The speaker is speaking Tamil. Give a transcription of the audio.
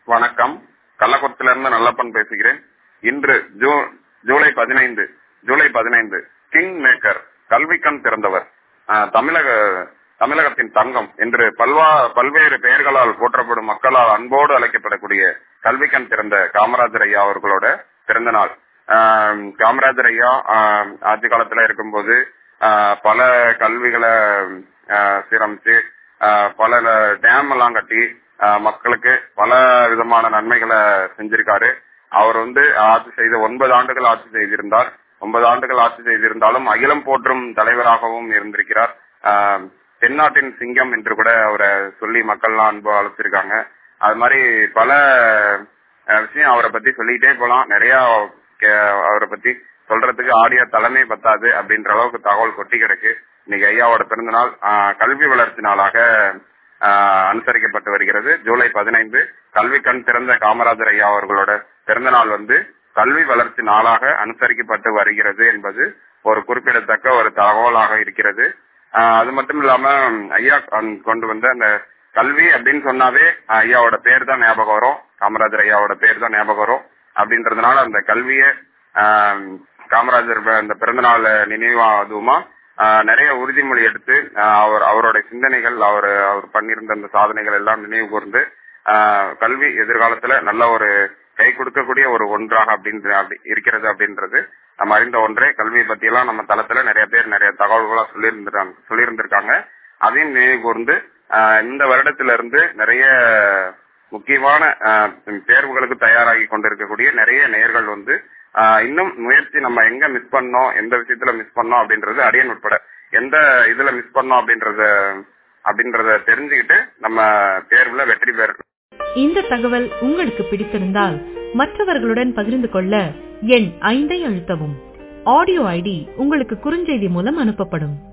வணக்கம் கள்ளக்குளத்திலிருந்து நல்லப்பன் பேசுகிறேன் இன்று ஜூ ஜூலை பதினைந்து ஜூலை பதினைந்து கிங் மேக்கர் கல்விக்கண் திறந்தவர் ஆஹ், தமிழக தமிழகத்தின் தங்கம் என்று பல்வா பல்வேறு பெயர்களால் போற்றப்படும் மக்களால் அன்போடு அழைக்கப்படக்கூடிய கல்விக்கண் திறந்த காமராஜர் ஐயா அவர்களோட பிறந்த நாள் ஆஹ், காமராஜர் ஐயா ஆஹ், ஆட்சி காலத்துல இருக்கும்போது ஆஹ், பல கல்விகளை ஆஹ், சீரமைச்சு ஆஹ், பல டேம் எல்லாம் கட்டி ஆஹ், மக்களுக்கு பல விதமான நன்மைகளை செஞ்சிருக்காரு அவர் வந்து ஆட்சி செய்த ஒன்பது ஆண்டுகள் ஆட்சி செய்திருந்தார் ஒன்பது ஆண்டுகள் ஆட்சி செய்திருந்தாலும் அகிலம் போற்றும் தலைவராகவும் இருந்திருக்கிறார் ஆஹ், தென்னாட்டின் சிங்கம் என்று கூட அவரை சொல்லி மக்கள்லாம் அன்பு அழைச்சிருக்காங்க அது மாதிரி பல அஹ், விஷயம் அவரை பத்தி சொல்லிக்கிட்டே போலாம் நிறைய கே- அவரை பத்தி சொல்றதுக்கு ஆடியோ தலைமை பத்தாது அப்படின்ற அளவுக்கு தகவல் கொட்டி கிடக்கு இன்னைக்கு ஐயாவோட பிறந்த நாள் ஆஹ், கல்வி வளர்ச்சி நாளாக ஆஹ், அனுசரிக்கப்பட்டு வருகிறது ஜூலை பதினைந்து கல்வி கண் திறந்த காமராஜர் ஐயா அவர்களோட பிறந்த நாள் வந்து கல்வி வளர்ச்சி நாளாக அனுசரிக்கப்பட்டு வருகிறது என்பது ஒரு குறிப்பிடத்தக்க ஒரு தகவலாக இருக்கிறது ஆஹ், அது மட்டும் இல்லாம ஐயா அந்~ கொண்டு வந்த அந்த கல்வி அப்படின்னு சொன்னாவே ஆஹ், ஐயாவோட பேர் தான் ஞாபகம் வரும் காமராஜர் ஐயாவோட பேர் தான் ஞாபகம் வரும் அப்படின்றதுனால அந்த கல்வியை ஆஹ், காமராஜர் ப- அந்த பிறந்த நாள் நினைவா அதுவுமா ஆஹ், நிறைய உறுதிமொழி எடுத்து ஆஹ், அவர் அவருடைய சிந்தனைகள் அவர் அவர் பண்ணியிருந்த அந்த சாதனைகள் எல்லாம் நினைவு கூர்ந்து ஆஹ், கல்வி எதிர்காலத்துல நல்ல ஒரு கை கொடுக்கக்கூடிய ஒரு ஒன்றாக அப்படின்ற அப்படி இருக்கிறது அப்படின்றது நம்ம அறிந்த ஒன்றே கல்வியை பத்தி எல்லாம் நம்ம தளத்துல நிறைய பேர் நிறைய தகவல்களா சொல்லியிருந்திருக்காங்க சொல்லியிருந்திருக்காங்க அதையும் நினைவு கூர்ந்து ஆஹ், இந்த வருடத்திலிருந்து நிறைய முக்கியமான ஆஹ், தேர்வுகளுக்கு தயாராகி கொண்டிருக்கக்கூடிய நிறைய நேயர்கள் வந்து ஆஹ், இன்னும் முயற்சி நம்ம எங்க மிஸ் பண்ணோம் எந்த விஷயத்துல மிஸ் பண்ணோம் அப்படின்றது அடியன் உட்பட எந்த இதுல மிஸ் பண்ணோம் அப்படின்றத அப்படின்றத தெரிஞ்சுக்கிட்டு நம்ம தேர்வுல வெற்றி பெற இந்த தகவல் உங்களுக்கு பிடித்திருந்தால் மற்றவர்களுடன் பகிர்ந்து கொள்ள எண் ஐந்தை அழுத்தவும் ஆடியோ ஐடி உங்களுக்கு குறுஞ்செய்தி மூலம் அனுப்பப்படும்